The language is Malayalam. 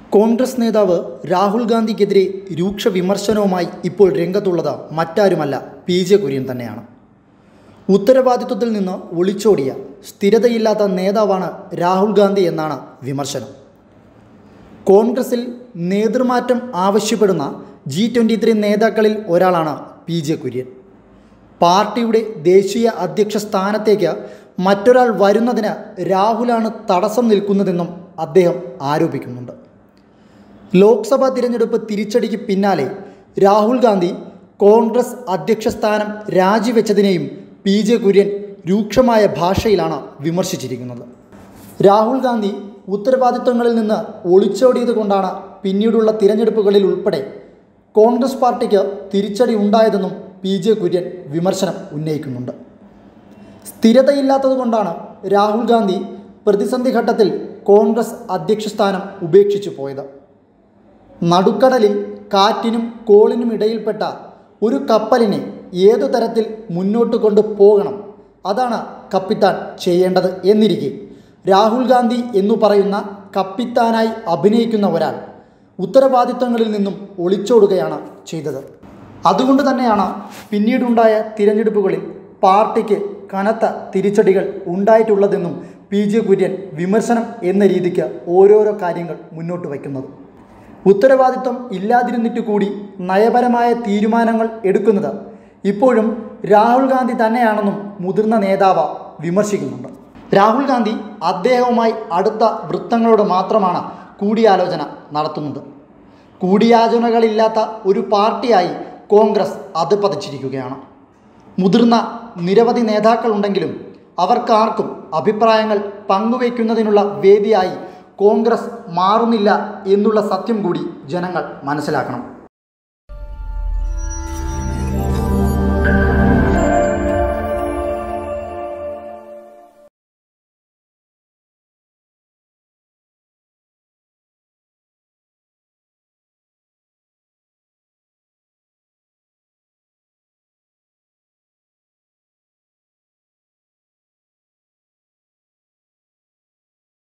കോൺഗ്രസ് നേതാവ് രാഹുൽ ഗാന്ധിക്കെതിരെ രൂക്ഷ വിമർശനവുമായി ഇപ്പോൾ രംഗത്തുള്ളത് മറ്റാരുമല്ല പി ജെ കുര്യൻ തന്നെയാണ് ഉത്തരവാദിത്വത്തിൽ നിന്ന് ഒളിച്ചോടിയ സ്ഥിരതയില്ലാത്ത നേതാവാണ് രാഹുൽ ഗാന്ധി എന്നാണ് വിമർശനം കോൺഗ്രസിൽ നേതൃമാറ്റം ആവശ്യപ്പെടുന്ന ജി ട്വൻ്റി ത്രീ നേതാക്കളിൽ ഒരാളാണ് പി ജെ കുര്യൻ പാർട്ടിയുടെ ദേശീയ അധ്യക്ഷ സ്ഥാനത്തേക്ക് മറ്റൊരാൾ വരുന്നതിന് രാഹുലാണ് തടസ്സം നിൽക്കുന്നതെന്നും അദ്ദേഹം ആരോപിക്കുന്നുണ്ട് ലോക്സഭാ തിരഞ്ഞെടുപ്പ് തിരിച്ചടിക്ക് പിന്നാലെ രാഹുൽ ഗാന്ധി കോൺഗ്രസ് അധ്യക്ഷ സ്ഥാനം രാജിവെച്ചതിനെയും പി ജെ കുര്യൻ രൂക്ഷമായ ഭാഷയിലാണ് വിമർശിച്ചിരിക്കുന്നത് രാഹുൽ ഗാന്ധി ഉത്തരവാദിത്വങ്ങളിൽ നിന്ന് ഒളിച്ചോടിയത് കൊണ്ടാണ് പിന്നീടുള്ള തിരഞ്ഞെടുപ്പുകളിൽ ഉൾപ്പെടെ കോൺഗ്രസ് പാർട്ടിക്ക് തിരിച്ചടി ഉണ്ടായതെന്നും പി ജെ കുര്യൻ വിമർശനം ഉന്നയിക്കുന്നുണ്ട് സ്ഥിരതയില്ലാത്തതുകൊണ്ടാണ് രാഹുൽ ഗാന്ധി പ്രതിസന്ധി ഘട്ടത്തിൽ കോൺഗ്രസ് അധ്യക്ഷ സ്ഥാനം ഉപേക്ഷിച്ചു പോയത് നടുക്കടലിൽ കാറ്റിനും കോളിനും ഇടയിൽപ്പെട്ട ഒരു കപ്പലിനെ ഏതു തരത്തിൽ മുന്നോട്ട് കൊണ്ട് പോകണം അതാണ് കപ്പിത്താൻ ചെയ്യേണ്ടത് എന്നിരിക്കെ രാഹുൽ ഗാന്ധി എന്നു പറയുന്ന കപ്പിത്താനായി അഭിനയിക്കുന്ന ഒരാൾ ഉത്തരവാദിത്തങ്ങളിൽ നിന്നും ഒളിച്ചോടുകയാണ് ചെയ്തത് അതുകൊണ്ട് തന്നെയാണ് പിന്നീടുണ്ടായ തിരഞ്ഞെടുപ്പുകളിൽ പാർട്ടിക്ക് കനത്ത തിരിച്ചടികൾ ഉണ്ടായിട്ടുള്ളതെന്നും പി ജെ കുര്യൻ വിമർശനം എന്ന രീതിക്ക് ഓരോരോ കാര്യങ്ങൾ മുന്നോട്ട് വയ്ക്കുന്നത് ഉത്തരവാദിത്വം ഇല്ലാതിരുന്നിട്ട് കൂടി നയപരമായ തീരുമാനങ്ങൾ എടുക്കുന്നത് ഇപ്പോഴും രാഹുൽ ഗാന്ധി തന്നെയാണെന്നും മുതിർന്ന നേതാവ് വിമർശിക്കുന്നുണ്ട് രാഹുൽ ഗാന്ധി അദ്ദേഹവുമായി അടുത്ത വൃത്തങ്ങളോട് മാത്രമാണ് കൂടിയാലോചന നടത്തുന്നത് കൂടിയാലോചനകളില്ലാത്ത ഒരു പാർട്ടിയായി കോൺഗ്രസ് അധപ്പതിച്ചിരിക്കുകയാണ് മുതിർന്ന നിരവധി നേതാക്കളുണ്ടെങ്കിലും അവർക്കാർക്കും അഭിപ്രായങ്ങൾ പങ്കുവയ്ക്കുന്നതിനുള്ള വേദിയായി കോൺഗ്രസ് മാറുന്നില്ല എന്നുള്ള സത്യം കൂടി ജനങ്ങൾ മനസ്സിലാക്കണം